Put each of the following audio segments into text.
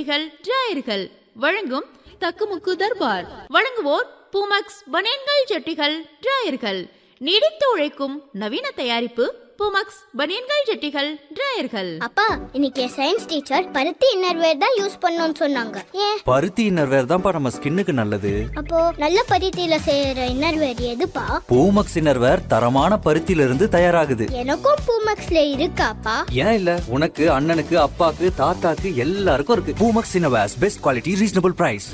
ஜட்டிகள் டிராயர்கள் வழங்கும் தக்குமுக்கு தர்பார் வழங்குவோர் பூமக்ஸ் பனியன்கள் ஜட்டிகள் டிராயர்கள் நீடித்து உழைக்கும் நவீன தயாரிப்பு பூமக்ஸ் பனியன்கள் ஜட்டிகள் டிராயர்கள் அப்பா இன்னைக்கு சயின்ஸ் டீச்சர் பருத்தி இன்னர்வேர் தான் யூஸ் பண்ணணும்னு சொன்னாங்க ஏன் பருத்தி இன்னர்வேர் தான்ப்பா நம்ம ஸ்கின்னுக்கு நல்லது அப்போ நல்ல பருத்தியில செய்யற இன்னர்வேர் எதுப்பா பூமக்ஸ் இன்னர்வேர் தரமான பருத்தியில இருந்து தயாராகுது எனக்கும் பூமக்ஸ்ல இருக்காப்பா ஏன் இல்ல உனக்கு அண்ணனுக்கு அப்பாக்கு தாத்தாக்கு எல்லாருக்கும் இருக்கு பூமக்ஸ் இன்னர்வேர்ஸ் பெஸ்ட் குவாலிட்டி ரீசனபிள் பிரைஸ்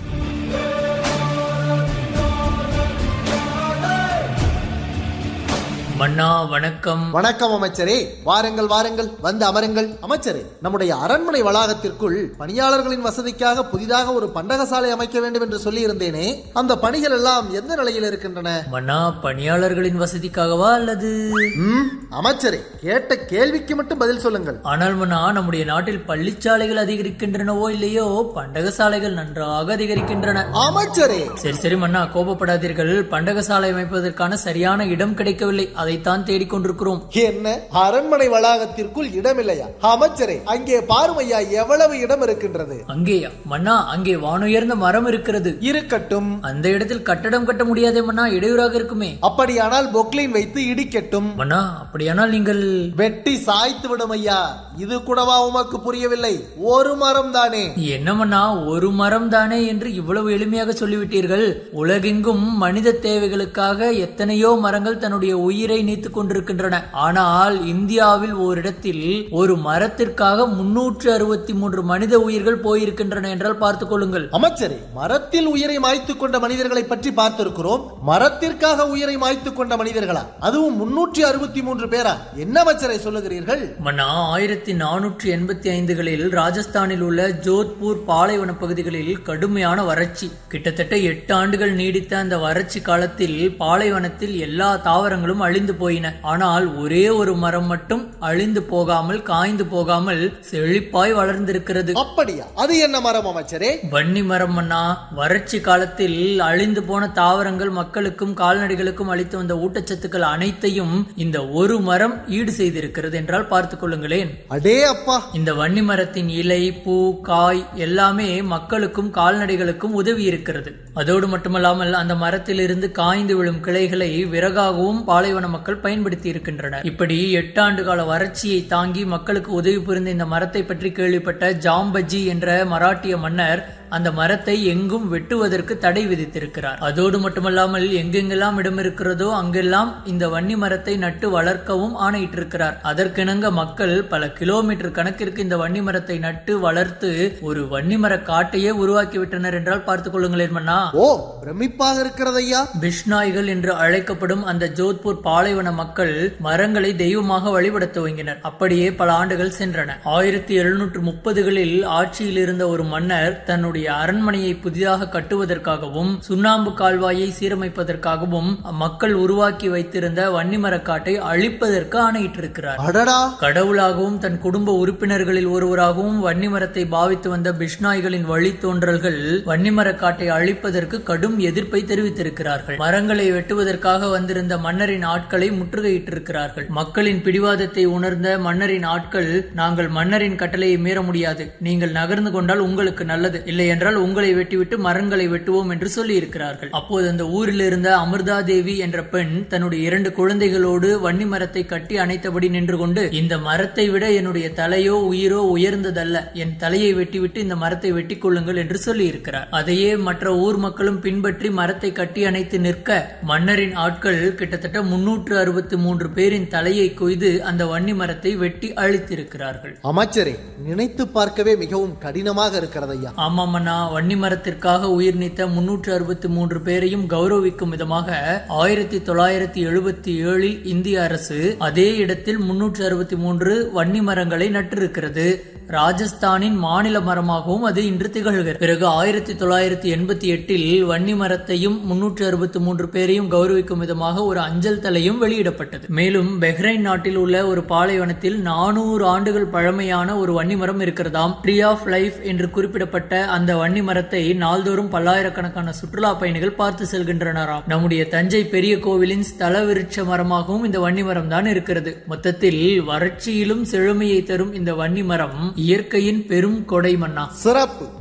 மன்னா வணக்கம் வணக்கம் அமைச்சரே வாருங்கள் வாருங்கள் வந்து அமருங்கள் அமைச்சரே நம்முடைய அரண்மனை வளாகத்திற்குள் பணியாளர்களின் வசதிக்காக புதிதாக ஒரு பண்டகசாலை அமைக்க வேண்டும் என்று சொல்லி இருந்தேனே அந்த பணிகள் எல்லாம் எந்த நிலையில் இருக்கின்றன மன்னா பணியாளர்களின் வசதிக்காகவா அல்லது ம் அமைச்சரே கேட்ட கேள்விக்கு மட்டும் பதில் சொல்லுங்கள் ஆனால் மன்னா நம்முடைய நாட்டில் பள்ளிச்சாலைகள் அதிகரிக்கின்றனவோ இல்லையோ பண்டக சாலைகள் நன்றாக அதிகரிக்கின்றன அமைச்சரே சரி சரி மன்னா கோபப்படாதீர்கள் பண்டக சாலை அமைப்பதற்கான சரியான இடம் கிடைக்கவில்லை அதைத்தான் தேடிக்கொண்டிருக்கிறோம் என்ன அரண்மனை வளாகத்திற்குள் இடமில்லையா அமைச்சரே அங்கே பாருமையா எவ்வளவு இடம் இருக்கின்றது அங்கேயா மன்னா அங்கே வானுயர்ந்த மரம் இருக்கிறது இருக்கட்டும் அந்த இடத்தில் கட்டடம் கட்ட முடியாதே மன்னா இடையூறாக இருக்குமே அப்படியானால் பொக்லைன் வைத்து இடிக்கட்டும் மன்னா அப்படியானால் நீங்கள் வெட்டி சாய்த்து விடும் ஐயா இது கூடவா உமக்கு புரியவில்லை ஒரு மரம் தானே என்னமண்ணா ஒரு மரம் தானே என்று இவ்வளவு எளிமையாக சொல்லிவிட்டீர்கள் உலகெங்கும் மனித தேவைகளுக்காக எத்தனையோ மரங்கள் தன்னுடைய உயிரை நீத்துக் கொண்டிருக்கின்றன ஆனால் இந்தியாவில் ஓரிடத்தில் ஒரு மரத்திற்காக முன்னூற்று அறுபத்தி மூன்று மனித உயிர்கள் போயிருக்கின்றன என்றால் பார்த்துக் கொள்ளுங்கள் அமைச்சரே மரத்தில் உயிரை மாய்த்து கொண்ட மனிதர்களை பற்றி பார்த்திருக்கிறோம் மரத்திற்காக உயிரை மாய்த்து கொண்ட மனிதர்களா அதுவும் முன்னூற்றி அறுபத்தி மூன்று பேரா என்ன அமைச்சரை சொல்லுகிறீர்கள் மன்னா ஆயிரத்தி நானூற்றி எண்பத்தி ஐந்துகளில் ராஜஸ்தானில் உள்ள ஜோத்பூர் பாலைவன பகுதிகளில் கடுமையான வறட்சி கிட்டத்தட்ட எட்டு ஆண்டுகள் நீடித்த அந்த வறட்சி காலத்தில் பாலைவனத்தில் எல்லா தாவரங்களும் அழிந்து போயின ஆனால் ஒரே ஒரு மரம் மட்டும் அழிந்து போகாமல் காய்ந்து போகாமல் செழிப்பாய் வளர்ந்திருக்கிறது அப்படியா அது என்ன மரம் அமைச்சரே வன்னி மரம் மன்னா வறட்சி காலத்தில் அழிந்து போன தாவரங்கள் மக்களுக்கும் கால்நடைகளுக்கும் அளித்து வந்த ஊட்டச்சத்துக்கள் அனைத்தையும் இந்த ஒரு மரம் ஈடு செய்திருக்கிறது என்றால் பார்த்துக் கொள்ளுங்களேன் அடே அப்பா இந்த வன்னி மரத்தின் இலை பூ காய் எல்லாமே மக்களுக்கும் கால்நடைகளுக்கும் உதவி இருக்கிறது அதோடு மட்டுமல்லாமல் அந்த மரத்திலிருந்து காய்ந்து விழும் கிளைகளை விறகாகவும் பாலைவன மக்கள் பயன்படுத்தி இருக்கின்றனர் இப்படி எட்டாண்டு கால வறட்சியை தாங்கி மக்களுக்கு உதவி புரிந்த இந்த மரத்தை பற்றி கேள்விப்பட்ட ஜாம்பஜி என்ற மராட்டிய மன்னர் அந்த மரத்தை எங்கும் வெட்டுவதற்கு தடை விதித்திருக்கிறார் அதோடு மட்டுமல்லாமல் எங்கெங்கெல்லாம் இடம் இருக்கிறதோ அங்கெல்லாம் இந்த வன்னி மரத்தை நட்டு வளர்க்கவும் ஆணையிட்டிருக்கிறார் அதற்கிணங்க மக்கள் பல கிலோமீட்டர் கணக்கிற்கு இந்த வன்னி மரத்தை நட்டு வளர்த்து ஒரு வன்னி மர காட்டையே உருவாக்கி விட்டனர் என்றால் பார்த்துக் கொள்ளுங்களேன் மன்னா ஓ பிரமிப்பாக இருக்கிறது ஐயா பிஷ்னாய்கள் என்று அழைக்கப்படும் அந்த ஜோத்பூர் பாலைவன மக்கள் மரங்களை தெய்வமாக வழிபட துவங்கினர் அப்படியே பல ஆண்டுகள் சென்றன ஆயிரத்தி எழுநூற்று முப்பதுகளில் ஆட்சியில் இருந்த ஒரு மன்னர் தன்னுடைய அரண்மனையை புதிதாக கட்டுவதற்காகவும் சுண்ணாம்பு கால்வாயை சீரமைப்பதற்காகவும் மக்கள் உருவாக்கி வைத்திருந்த வன்னிமரக் காட்டை அழிப்பதற்கு ஆணையிட்டிருக்கிறார் அடடா கடவுளாகவும் தன் குடும்ப உறுப்பினர்களில் ஒருவராகவும் வன்னிமரத்தை பாவித்து வந்த பிஷ்னாய்களின் வழித்தோன்றல்கள் வன்னிமரக் காட்டை அழிப்பதற்கு கடும் எதிர்ப்பை தெரிவித்திருக்கிறார்கள் மரங்களை வெட்டுவதற்காக வந்திருந்த மன்னரின் ஆட்களை முற்றுகையிட்டிருக்கிறார்கள் மக்களின் பிடிவாதத்தை உணர்ந்த மன்னரின் ஆட்கள் நாங்கள் மன்னரின் கட்டளையை மீற முடியாது நீங்கள் நகர்ந்து கொண்டால் உங்களுக்கு நல்லது இல்லை என்றால் உங்களை வெட்டிவிட்டு மரங்களை வெட்டுவோம் என்று சொல்லி இருக்கிறார்கள் அப்போது அந்த ஊரில் இருந்த அமிர்தா தேவி என்ற பெண் தன்னுடைய இரண்டு குழந்தைகளோடு வன்னி மரத்தை கட்டி அணைத்தபடி நின்று கொண்டு இந்த மரத்தை விட என்னுடைய தலையோ உயிரோ உயர்ந்ததல்ல என் தலையை வெட்டிவிட்டு இந்த மரத்தை வெட்டி கொள்ளுங்கள் என்று சொல்லி இருக்கிறார் அதையே மற்ற ஊர் மக்களும் பின்பற்றி மரத்தை கட்டி அணைத்து நிற்க மன்னரின் ஆட்கள் கிட்டத்தட்ட முன்னூற்று அறுபத்தி மூன்று பேரின் தலையை கொய்து அந்த வன்னி மரத்தை வெட்டி அழித்திருக்கிறார்கள் அமைச்சரே நினைத்து பார்க்கவே மிகவும் கடினமாக இருக்கிறது ஐயா ஆமாம் அண்ணா வன்னி மரத்திற்காக உயிர் நீத்த முன்னூற்று அறுபத்தி மூன்று பேரையும் கௌரவிக்கும் விதமாக ஆயிரத்தி தொள்ளாயிரத்தி எழுபத்தி ஏழில் இந்திய அரசு அதே இடத்தில் முன்னூற்று அறுபத்தி மூன்று வன்னி மரங்களை நட்டிருக்கிறது ராஜஸ்தானின் மாநில மரமாகவும் அது இன்று திகழ்கிறது பிறகு ஆயிரத்தி தொள்ளாயிரத்தி எண்பத்தி எட்டில் வன்னி மரத்தையும் முன்னூற்று அறுபத்தி மூன்று பேரையும் கௌரவிக்கும் விதமாக ஒரு அஞ்சல் தலையும் வெளியிடப்பட்டது மேலும் பெஹ்ரைன் நாட்டில் உள்ள ஒரு பாலைவனத்தில் நானூறு ஆண்டுகள் பழமையான ஒரு வன்னி மரம் இருக்கிறதாம் ட்ரீ ஆஃப் லைஃப் என்று குறிப்பிடப்பட்ட அந்த வன்னி மரத்தை நாள்தோறும் பல்லாயிரக்கணக்கான சுற்றுலா பயணிகள் பார்த்து செல்கின்றனராம் நம்முடைய தஞ்சை பெரிய கோவிலின் ஸ்தல விருட்ச மரமாகவும் இந்த வன்னி மரம் தான் இருக்கிறது மொத்தத்தில் வறட்சியிலும் செழுமையை தரும் இந்த வன்னி மரம் இயற்கையின் பெரும் கொடை மன்னா சிறப்பு